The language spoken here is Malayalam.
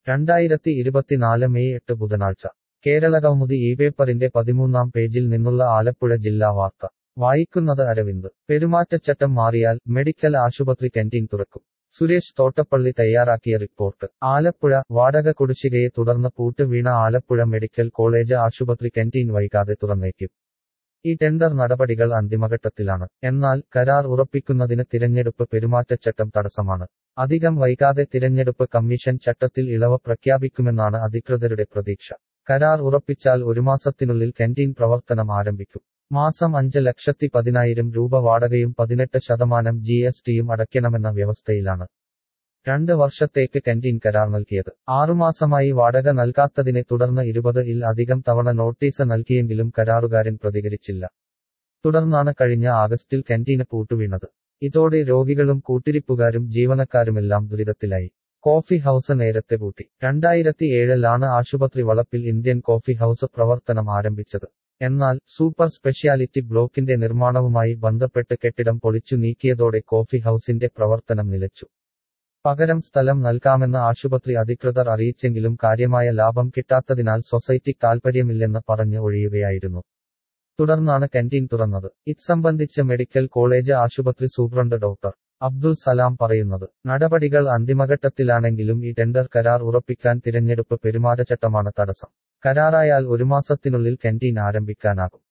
രണ്ടായിരത്തി ഇരുപത്തിനാല് മെയ് എട്ട് ബുധനാഴ്ച കേരളകൗമുദി ഈ പേപ്പറിന്റെ പതിമൂന്നാം പേജിൽ നിന്നുള്ള ആലപ്പുഴ ജില്ലാ വാർത്ത വായിക്കുന്നത് അരവിന്ദ് പെരുമാറ്റച്ചട്ടം മാറിയാൽ മെഡിക്കൽ ആശുപത്രി കന്റീൻ തുറക്കും സുരേഷ് തോട്ടപ്പള്ളി തയ്യാറാക്കിയ റിപ്പോർട്ട് ആലപ്പുഴ വാടക കുടിശ്ശികയെ തുടർന്ന് പൂട്ട് വീണ ആലപ്പുഴ മെഡിക്കൽ കോളേജ് ആശുപത്രി കന്റീൻ വൈകാതെ തുറന്നേക്കും ഈ ടെൻഡർ നടപടികൾ അന്തിമഘട്ടത്തിലാണ് എന്നാൽ കരാർ ഉറപ്പിക്കുന്നതിന് തിരഞ്ഞെടുപ്പ് പെരുമാറ്റച്ചട്ടം തടസ്സമാണ് അധികം വൈകാതെ തിരഞ്ഞെടുപ്പ് കമ്മീഷൻ ചട്ടത്തിൽ ഇളവ് പ്രഖ്യാപിക്കുമെന്നാണ് അധികൃതരുടെ പ്രതീക്ഷ കരാർ ഉറപ്പിച്ചാൽ ഒരു മാസത്തിനുള്ളിൽ കന്റീൻ പ്രവർത്തനം ആരംഭിക്കും മാസം അഞ്ച് ലക്ഷത്തി പതിനായിരം രൂപ വാടകയും പതിനെട്ട് ശതമാനം ജി എസ് ടിയും അടയ്ക്കണമെന്ന വ്യവസ്ഥയിലാണ് രണ്ട് വർഷത്തേക്ക് കന്റീൻ കരാർ നൽകിയത് ആറുമാസമായി വാടക നൽകാത്തതിനെ തുടർന്ന് ഇരുപത് ഇൽ അധികം തവണ നോട്ടീസ് നൽകിയെങ്കിലും കരാറുകാരൻ പ്രതികരിച്ചില്ല തുടർന്നാണ് കഴിഞ്ഞ ആഗസ്റ്റിൽ കന്റീന് പൂട്ടുവീണത് ഇതോടെ രോഗികളും കൂട്ടിരിപ്പുകാരും ജീവനക്കാരുമെല്ലാം ദുരിതത്തിലായി കോഫി ഹൌസ് നേരത്തെ പൂട്ടി രണ്ടായിരത്തി ഏഴിലാണ് ആശുപത്രി വളപ്പിൽ ഇന്ത്യൻ കോഫി ഹൌസ് പ്രവർത്തനം ആരംഭിച്ചത് എന്നാൽ സൂപ്പർ സ്പെഷ്യാലിറ്റി ബ്ലോക്കിന്റെ നിർമ്മാണവുമായി ബന്ധപ്പെട്ട് കെട്ടിടം പൊളിച്ചു നീക്കിയതോടെ കോഫി ഹൌസിന്റെ പ്രവർത്തനം നിലച്ചു പകരം സ്ഥലം നൽകാമെന്ന് ആശുപത്രി അധികൃതർ അറിയിച്ചെങ്കിലും കാര്യമായ ലാഭം കിട്ടാത്തതിനാൽ സൊസൈറ്റി താൽപര്യമില്ലെന്ന് പറഞ്ഞ് ഒഴിയുകയായിരുന്നു തുടർന്നാണ് കന്റീൻ തുറന്നത് ഇത് സംബന്ധിച്ച് മെഡിക്കൽ കോളേജ് ആശുപത്രി സൂപ്രണ്ട് ഡോക്ടർ അബ്ദുൾ സലാം പറയുന്നത് നടപടികൾ അന്തിമഘട്ടത്തിലാണെങ്കിലും ഈ ടെൻഡർ കരാർ ഉറപ്പിക്കാൻ തിരഞ്ഞെടുപ്പ് പെരുമാറ്റച്ചട്ടമാണ് തടസ്സം കരാറായാൽ ഒരു മാസത്തിനുള്ളിൽ കന്റീൻ ആരംഭിക്കാനാകും